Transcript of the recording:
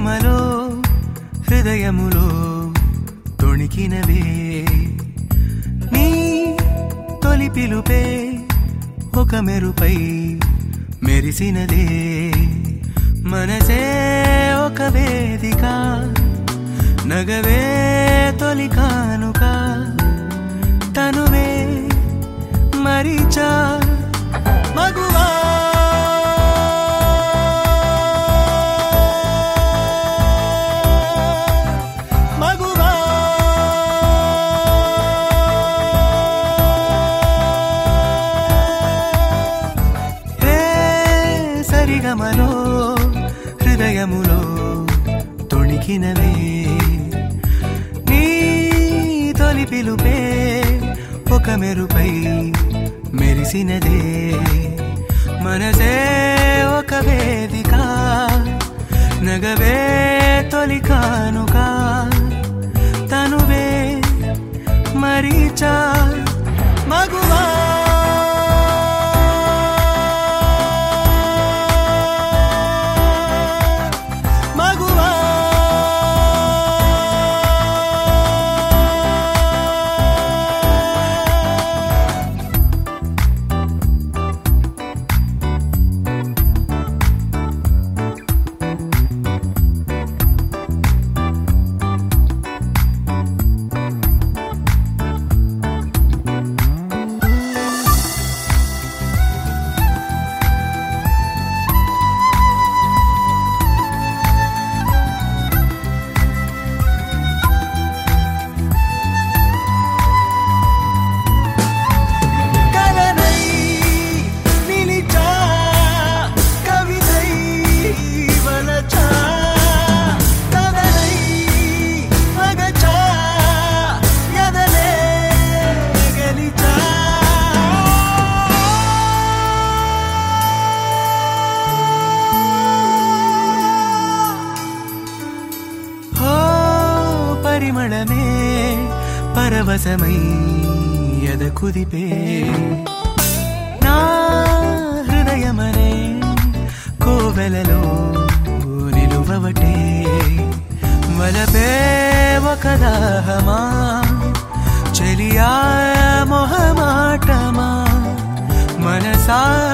సరిగమలో హృదయములో తొణికినవే నీ తొలి పిలుపే ఒక మెరుపై మెరిసినదే మనసే ఒక వేదిక నగవే తొలి కానుక తనువే మరిచా మగువా మగువా హే సరిగమలో హృదయములో తొణికినవే నీ తొలి పిలుపే ఒక మెరుపై మెరిసినదే మనసే ఒక వేదిక నగవే తొలి కానుక తనువే మరీచా మగువా మగువా కలనై నిలిచా కవితై వలచా కదనై అగచా ఎదలే గెలిచా హో పరిమళమే పరవశమై ఎద కుదిపే నా హృదయమనే కోవెలలో నిలువవటే వలపే ఒక దాహమా చెలియా మొహమాటమా మనసా